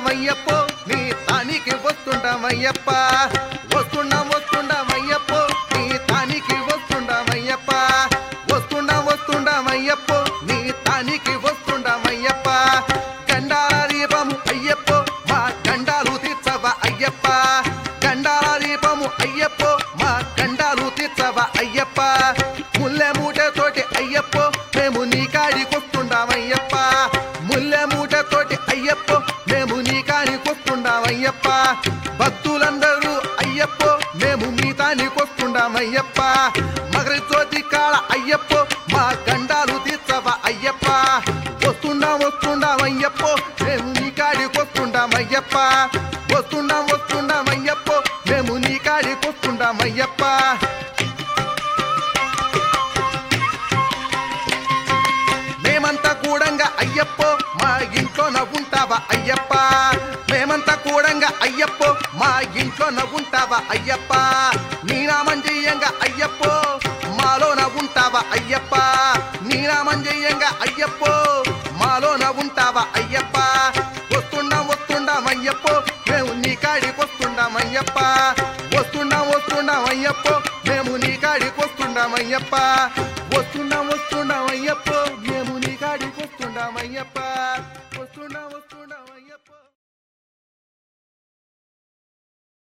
వస్తుండమయ్యప్పో నీ తానికి వస్తుండమయ్యప్ప వస్తుండం వస్తుండమయ్యప్పో నీ తానికి వస్తుండమయ్యప్ప వస్తుండం వస్తుండమయ్యప్పో నీ తానికి వస్తుండమయ్యప్ప గండాల దీపము అయ్యప్పో మా గండాలు తీర్చవ అయ్యప్ప గండాల దీపము అయ్యప్పో మా గండాలు తీర్చవ అయ్యప్ప ముల్లె మూటతోటి అయ్యప్పో మేము నీ కాడికొస్తుండామయ్యప్ప ముల్లె మూటతోటి అయ్యప్పో మేము నీ కాడికొస్తుండామయ్యప్ప భక్తులందరూ అయ్యప్పో మేము మీ తానికొస్తుండామయ్యప్ప మగర జ్యోతి కాళ అయ్యప్పో మా గండాలు తీర్చవ అయ్యప్ప వస్తుండాం వస్తుండామయ్యప్పో మేము నీ కాడికొస్తుండామయ్యప్ప వస్తుండాం వస్తుండామయ్యప్పో మేము నీ కాడికొస్తుండామయ్యప్ప మేమంతా కూడంగా అయ్యప్పో మా ఇంట్లో నవ్వుంటావా అయ్యప్ప మేమంతా కూడంగా అయ్యప్పో మా ఇంట్లో నవ్వుంటావా అయ్యప్ప నీ నామం చెయ్యంగా అయ్యప్పో మాలో నవ్వుంటావా అయ్యప్ప నీ నామం చెయ్యంగా అయ్యప్పో మాలో నవ్వుంటావా అయ్యప్ప వస్తున్నాం వస్తున్నాం అయ్యప్పో మేము నీ కాడికి వస్తున్నాం అయ్యప్ప వస్తున్నాం వస్తున్నాం అయ్యప్పో మేము నీ కాడికి వస్తున్నాం అయ్యప్ప వస్తున్నాం వస్తున్నాం అయ్యప్పో మేము నీ కాడికి వస్తున్నాం అయ్యప్ప